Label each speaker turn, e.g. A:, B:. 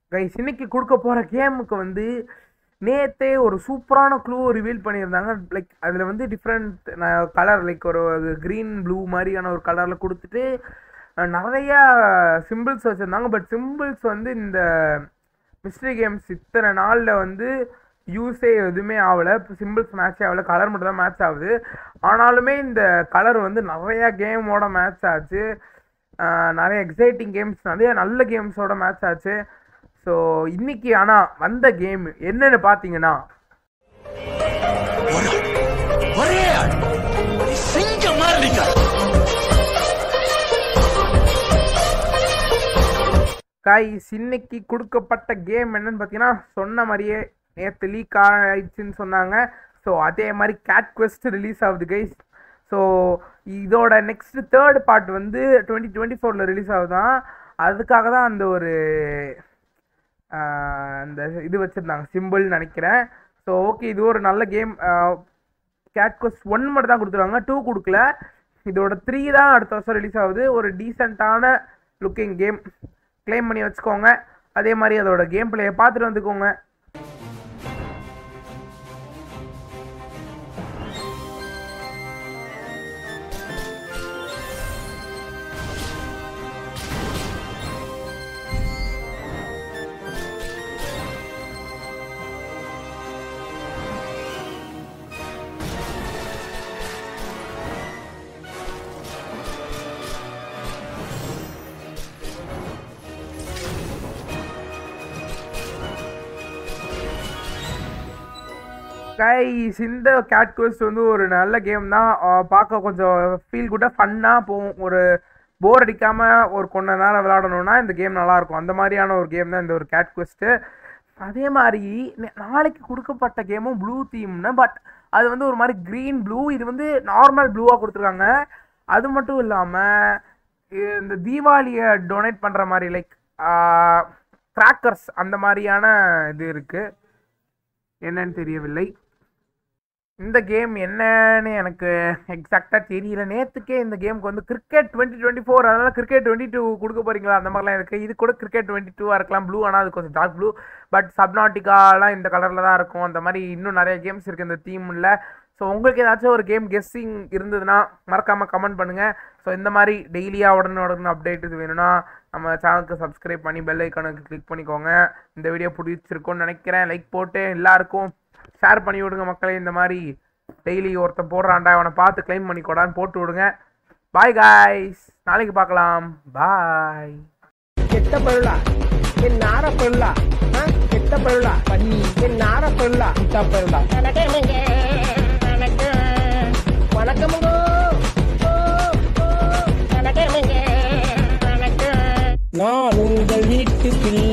A: Guys இன்னைக்கு கொடுக்க போகிற கேமுக்கு வந்து நேத்தே ஒரு சூப்பரான க்ளூ ரிவீல் பண்ணியிருந்தாங்க லைக் அதில் வந்து டிஃப்ரெண்ட் கலர் லைக் ஒரு க்ரீன் ப்ளூ மாதிரியான ஒரு கலரில் கொடுத்துட்டு அஹ், நிறைய சிம்பிள்ஸ் வச்சுருந்தாங்க பட் சிம்பிள்ஸ் வந்து இந்த மிஸ்ட்ரி கேம்ஸ் இத்தனை நாளில் வந்து யூஸே எதுவுமே ஆகலை இப்போ சிம்பிள்ஸ் மேட்ச் ஆகலை கலர் மட்டும் தான் மேட்ச் ஆகுது ஆனாலுமே இந்த கலர் வந்து நிறைய கேமோட மேட்ச் ஆச்சு ஆஹ் நிறைய எக்ஸைட்டிங் கேம்ஸ் நிறைய நல்ல கேம்ஸோட மேட்ச் ஆச்சு ஸோ இன்னைக்கு ஆனால் வந்த கேம் என்னன்னு பார்த்தீங்கன்னா
B: ஒரே ஆள் சிங்க மாதிரி
A: கைஸ் இன்னைக்கு கொடுக்கப்பட்ட கேம் என்னன்னு பார்த்தீங்கன்னா சொன்ன மாதிரியே நேற்று லீக் ஆயிடுச்சுன்னு சொன்னாங்க ஸோ அதே மாதிரி கேட் quest ரிலீஸ் ஆகுது கைஸ் ஸோ இதோட நெக்ஸ்ட் தேர்ட் பார்ட் வந்து டுவெண்ட்டி டுவெண்ட்டி ஃபோரில் ரிலீஸ் ஆகுதான் அதுக்காக தான் அந்த ஒரு ஆஹ், அந்த இது வச்சுருந்தாங்க சிம்பிள்னு நினைக்கிறேன் ஸோ ஓகே இது ஒரு நல்ல கேம் கேட் quest ஒன் மட்டும் தான் கொடுத்துருவாங்க டூ கொடுக்கல இதோட த்ரீ தான் அடுத்த வருஷம் ரிலீஸ் ஆகுது ஒரு டீசெண்டான லுக்கிங் கேம் க்ளைம் பண்ணி வச்சுக்கோங்க அதே மாதிரி அதோட கேம் பிளேயை பார்த்துட்டு வந்துக்கோங்க கைஸ் இந்த கேட் quest வந்து ஒரு நல்ல கேம் தான் அஹ் பார்க்க கொஞ்சம் ஃபீல் குட்டாக ஃபன்னாக போகும் ஒரு போர் அடிக்காமல் ஒரு கொஞ்ச நேரம் விளையாடணும்னா இந்த கேம் நல்லாயிருக்கும் அந்த மாதிரியான ஒரு கேம் தான் இந்த ஒரு கேட் quest அதே மாதிரி நே- நாளைக்கு கொடுக்கப்பட்ட கேமும் ப்ளூ தீம்னு பட் அது வந்து ஒரு மாதிரி க்ரீன் ப்ளூ இது வந்து நார்மல் ப்ளூவாக கொடுத்துருக்காங்க அது மட்டும் இல்லாமல் இந்த தீபாவளியை டொனேட் பண்ணுற மாதிரி லைக் கிராக்கர்ஸ் அந்த மாதிரியான இது இருக்குது என்னன்னு தெரியவில்லை இந்த கேம் என்னன்னு எனக்கு எக்ஸாக்டாக தெரியல நேற்றுக்கே இந்த கேமுக்கு வந்து கிரிக்கெட் டுவெண்ட்டி டுவெண்ட்டி ஃபோர் அதனால கிரிக்கெட் டுவெண்ட்டி டூ கொடுக்க போறீங்களா அந்த மாதிரிலாம் இருக்குது இது கூட கிரிக்கெட் டுவெண்ட்டி டூவாக இருக்கலாம் ப்ளூ ஆனால் அது கொஞ்சம் டார்க் ப்ளூ பட் சப்நாட்டிகாலாம் இந்த கலரில் தான் இருக்கும் அந்த மாதிரி இன்னும் நிறைய கேம்ஸ் இருக்குது இந்த தீமில் ஸோ உங்களுக்கு ஏதாச்சும் ஒரு கேம் கெஸ்ஸிங் இருந்ததுன்னா மறக்காமல் கமெண்ட் பண்ணுங்கள் ஸோ இந்த மாதிரி டெய்லியாக உடனே உடனே அப்டேட் இது வேணும்னா நம்ம சேனலுக்கு சப்ஸ்கிரைப் பண்ணி பெல் ஐக்கானுக்கு கிளிக் பண்ணிக்கோங்க இந்த வீடியோ பிடிச்சிருக்கும்னு நினைக்கிறேன் லைக் போட்டு எல்லாருக்கும் ஷேர் பண்ணி விடுங்க மக்களே இந்த மாதிரி டெய்லி ஒருத்தன் போடுறான்டா அவனை பார்த்து க்ளைம் பண்ணிக்கோடான்னு போட்டு விடுங்க பாய் காய்ஸ் நாளைக்கு பார்க்கலாம் பாய்
C: கெட்ட பருளா என் நார பருளா ஆ? கெட்ட பருளா பண்ணி என் நார பருளா கிட்ட பருளா வணக்கமுங்க வணக்கம் வணக்கமுங்க ஓ, ஓ, வணக்கமுங்க வணக்கம் நான் உங்கள் வீட்டு பிள்ளை